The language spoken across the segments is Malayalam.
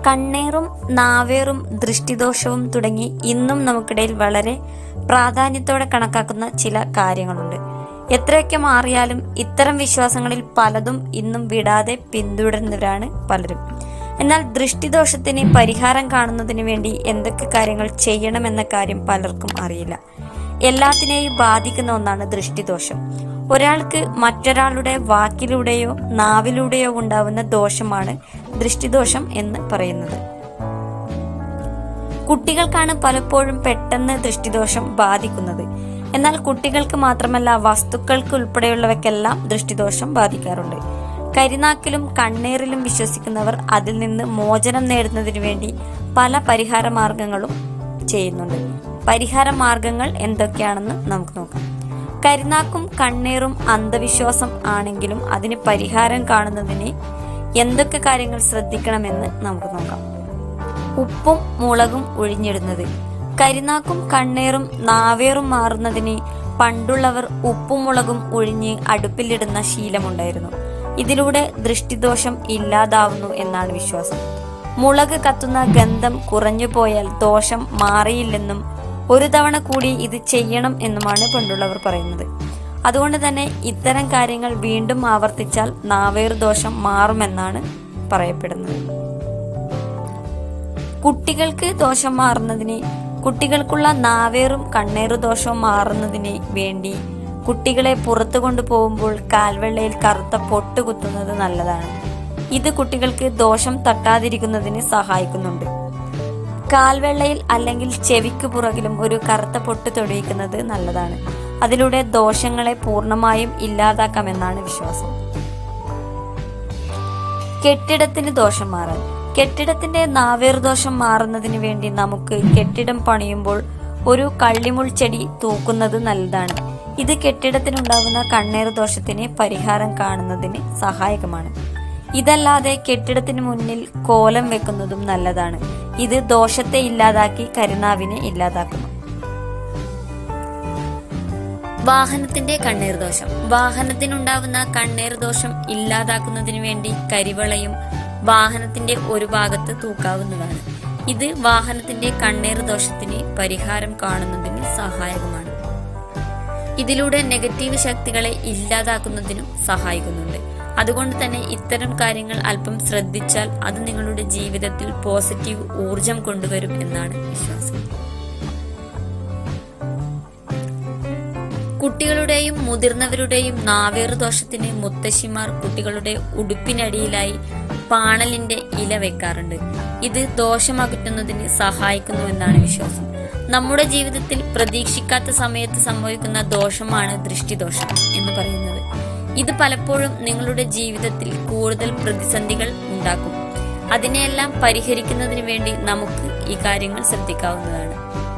കണ്ണേറും നാവേറും ദൃഷ്ടിദോഷവും തുടങ്ങി ഇന്നും നമുക്കിടയിൽ വളരെ പ്രാധാന്യത്തോടെ കണക്കാക്കുന്ന ചില കാര്യങ്ങളുണ്ട് എത്രയൊക്കെ മാറിയാലും ഇത്തരം വിശ്വാസങ്ങളിൽ പലതും ഇന്നും വിടാതെ പിന്തുടരുന്നവരാണ് പലരും എന്നാൽ ദൃഷ്ടിദോഷത്തിന് പരിഹാരം കാണുന്നതിന് വേണ്ടി എന്തൊക്കെ കാര്യങ്ങൾ ചെയ്യണമെന്ന കാര്യം പലർക്കും അറിയില്ല എല്ലാത്തിനെയും ബാധിക്കുന്ന ഒന്നാണ് ദൃഷ്ടിദോഷം ഒരാൾക്ക് മറ്റൊരാളുടെ വാക്കിലൂടെയോ നാവിലൂടെയോ ഉണ്ടാവുന്ന ദോഷമാണ് ദൃഷ്ടിദോഷം എന്ന് പറയുന്നത് കുട്ടികൾക്കാണ് പലപ്പോഴും പെട്ടെന്ന് ദൃഷ്ടിദോഷം ബാധിക്കുന്നത് എന്നാൽ കുട്ടികൾക്ക് മാത്രമല്ല വസ്തുക്കൾക്ക് ഉൾപ്പെടെയുള്ളവയ്ക്കെല്ലാം ദൃഷ്ടിദോഷം ബാധിക്കാറുണ്ട് കരിനാക്കിലും കണ്ണീറിലും വിശ്വസിക്കുന്നവർ അതിൽ നിന്ന് മോചനം നേടുന്നതിന് വേണ്ടി പല പരിഹാര മാർഗങ്ങളും ചെയ്യുന്നുണ്ട് പരിഹാര മാർഗങ്ങൾ എന്തൊക്കെയാണെന്ന് നമുക്ക് നോക്കാം കരിനാക്കും കണ്ണീറും അന്ധവിശ്വാസം ആണെങ്കിലും അതിന് പരിഹാരം കാണുന്നതിന് എന്തൊക്കെ കാര്യങ്ങൾ ശ്രദ്ധിക്കണമെന്ന് നമുക്ക് നോക്കാം ഉപ്പും മുളകും ഒഴിഞ്ഞിടുന്നത് കരിനാക്കും കണ്ണേറും നാവേറും മാറുന്നതിന് പണ്ടുള്ളവർ ഉപ്പും മുളകും ഒഴിഞ്ഞ് അടുപ്പിലിടുന്ന ശീലമുണ്ടായിരുന്നു ഇതിലൂടെ ദൃഷ്ടിദോഷം ഇല്ലാതാവുന്നു എന്നാണ് വിശ്വാസം മുളക് കത്തുന്ന ഗന്ധം കുറഞ്ഞു പോയാൽ ദോഷം മാറിയില്ലെന്നും ഒരു തവണ കൂടി ഇത് ചെയ്യണം എന്നുമാണ് പണ്ടുള്ളവർ പറയുന്നത് അതുകൊണ്ട് തന്നെ ഇത്തരം കാര്യങ്ങൾ വീണ്ടും ആവർത്തിച്ചാൽ നാവേർ ദോഷം മാറുമെന്നാണ് പറയപ്പെടുന്നത് കുട്ടികൾക്ക് ദോഷം മാറുന്നതിന് കുട്ടികൾക്കുള്ള നാവേറും കണ്ണേറു ദോഷവും മാറുന്നതിന് വേണ്ടി കുട്ടികളെ പുറത്തു കൊണ്ടുപോകുമ്പോൾ കാൽവെള്ളയിൽ കറുത്ത പൊട്ട് കുത്തുന്നത് നല്ലതാണ് ഇത് കുട്ടികൾക്ക് ദോഷം തട്ടാതിരിക്കുന്നതിന് സഹായിക്കുന്നുണ്ട് കാൽവെള്ളയിൽ അല്ലെങ്കിൽ ചെവിക്ക് പുറകിലും ഒരു കറുത്ത പൊട്ട് തൊടിയിക്കുന്നത് നല്ലതാണ് അതിലൂടെ ദോഷങ്ങളെ പൂർണ്ണമായും ഇല്ലാതാക്കാമെന്നാണ് വിശ്വാസം കെട്ടിടത്തിന് ദോഷം മാറാൻ കെട്ടിടത്തിന്റെ നാവേർ ദോഷം മാറുന്നതിന് വേണ്ടി നമുക്ക് കെട്ടിടം പണിയുമ്പോൾ ഒരു കള്ളിമുൾ ചെടി തൂക്കുന്നത് നല്ലതാണ് ഇത് കെട്ടിടത്തിനുണ്ടാകുന്ന കണ്ണേർ ദോഷത്തിന് പരിഹാരം കാണുന്നതിന് സഹായകമാണ് ഇതല്ലാതെ കെട്ടിടത്തിന് മുന്നിൽ കോലം വെക്കുന്നതും നല്ലതാണ് ഇത് ദോഷത്തെ ഇല്ലാതാക്കി കരുനാവിനെ ഇല്ലാതാക്കുന്നു വാഹനത്തിന്റെ കണ്ണീർ ദോഷം വാഹനത്തിനുണ്ടാവുന്ന കണ്ണീർ ദോഷം ഇല്ലാതാക്കുന്നതിന് വേണ്ടി കരിവളയും വാഹനത്തിന്റെ ഒരു ഭാഗത്ത് തൂക്കാവുന്നതാണ് ഇത് വാഹനത്തിന്റെ കണ്ണീർ ദോഷത്തിന് പരിഹാരം കാണുന്നതിന് സഹായകമാണ് ഇതിലൂടെ നെഗറ്റീവ് ശക്തികളെ ഇല്ലാതാക്കുന്നതിനും സഹായിക്കുന്നുണ്ട് അതുകൊണ്ട് തന്നെ ഇത്തരം കാര്യങ്ങൾ അല്പം ശ്രദ്ധിച്ചാൽ അത് നിങ്ങളുടെ ജീവിതത്തിൽ പോസിറ്റീവ് ഊർജം കൊണ്ടുവരും എന്നാണ് വിശ്വാസം കുട്ടികളുടെയും മുതിർന്നവരുടെയും നാവേറു ദോഷത്തിന് മുത്തശ്ശിമാർ കുട്ടികളുടെ ഉടുപ്പിനടിയിലായി പാണലിന്റെ ഇല വെക്കാറുണ്ട് ഇത് ദോഷമകറ്റുന്നതിന് സഹായിക്കുന്നുവെന്നാണ് വിശ്വാസം നമ്മുടെ ജീവിതത്തിൽ പ്രതീക്ഷിക്കാത്ത സമയത്ത് സംഭവിക്കുന്ന ദോഷമാണ് ദൃഷ്ടിദോഷം എന്ന് പറയുന്നത് ഇത് പലപ്പോഴും നിങ്ങളുടെ ജീവിതത്തിൽ കൂടുതൽ പ്രതിസന്ധികൾ ഉണ്ടാക്കും അതിനെയെല്ലാം പരിഹരിക്കുന്നതിന് വേണ്ടി നമുക്ക് ഈ കാര്യങ്ങൾ ശ്രദ്ധിക്കാവുന്നതാണ്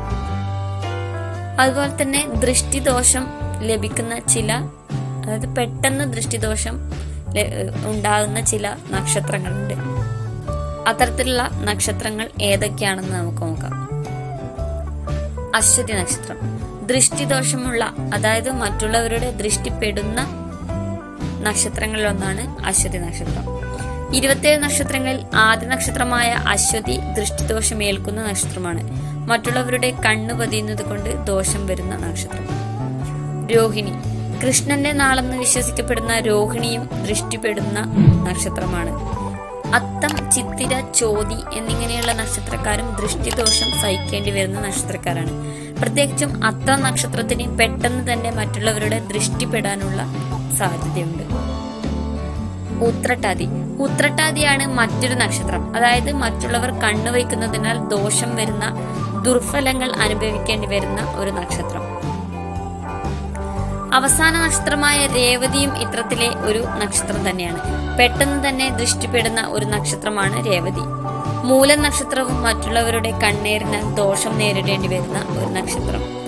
അതുപോലെ തന്നെ ദൃഷ്ടിദോഷം ലഭിക്കുന്ന ചില അതായത് പെട്ടെന്ന് ദൃഷ്ടിദോഷം ല- ഉണ്ടാകുന്ന ചില നക്ഷത്രങ്ങളുണ്ട് അത്തരത്തിലുള്ള നക്ഷത്രങ്ങൾ ഏതൊക്കെയാണെന്ന് നമുക്ക് നോക്കാം അശ്വതി നക്ഷത്രം ദൃഷ്ടിദോഷമുള്ള അതായത് മറ്റുള്ളവരുടെ ദൃഷ്ടിപ്പെടുന്ന നക്ഷത്രങ്ങളിലൊന്നാണ് അശ്വതി നക്ഷത്രം ഇരുപത്തിയേഴ് നക്ഷത്രങ്ങളിൽ ആദ്യ നക്ഷത്രമായ അശ്വതി ദൃഷ്ടിദോഷമേൽക്കുന്ന നക്ഷത്രമാണ് മറ്റുള്ളവരുടെ കണ്ണു പതിയുന്നത് കൊണ്ട് ദോഷം വരുന്ന നക്ഷത്രം രോഹിണി കൃഷ്ണന്റെ നാളെന്ന് വിശ്വസിക്കപ്പെടുന്ന രോഹിണിയും ദൃഷ്ടിപ്പെടുന്ന നക്ഷത്രമാണ് അത്തം ചിത്തിര ചോതി എന്നിങ്ങനെയുള്ള നക്ഷത്രക്കാരും ദൃഷ്ടിദോഷം സഹിക്കേണ്ടി വരുന്ന നക്ഷത്രക്കാരാണ് പ്രത്യേകിച്ചും അത്തം നക്ഷത്രത്തിന് പെട്ടെന്ന് തന്നെ മറ്റുള്ളവരുടെ ദൃഷ്ടിപ്പെടാനുള്ള സാധ്യതയുണ്ട് ഉത്രട്ടാതി ഉത്രട്ടാതിയാണ് മറ്റൊരു നക്ഷത്രം അതായത് മറ്റുള്ളവർ കണ്ണുവയ്ക്കുന്നതിനാൽ ദോഷം വരുന്ന ദുർഫലങ്ങൾ അനുഭവിക്കേണ്ടി വരുന്ന ഒരു നക്ഷത്രം അവസാന നക്ഷത്രമായ രേവതിയും ഇത്രത്തിലെ ഒരു നക്ഷത്രം തന്നെയാണ് പെട്ടെന്ന് തന്നെ ദൃഷ്ടിപ്പെടുന്ന ഒരു നക്ഷത്രമാണ് രേവതി മൂല നക്ഷത്രവും മറ്റുള്ളവരുടെ കണ്ണേറിന് ദോഷം നേരിടേണ്ടി വരുന്ന ഒരു നക്ഷത്രം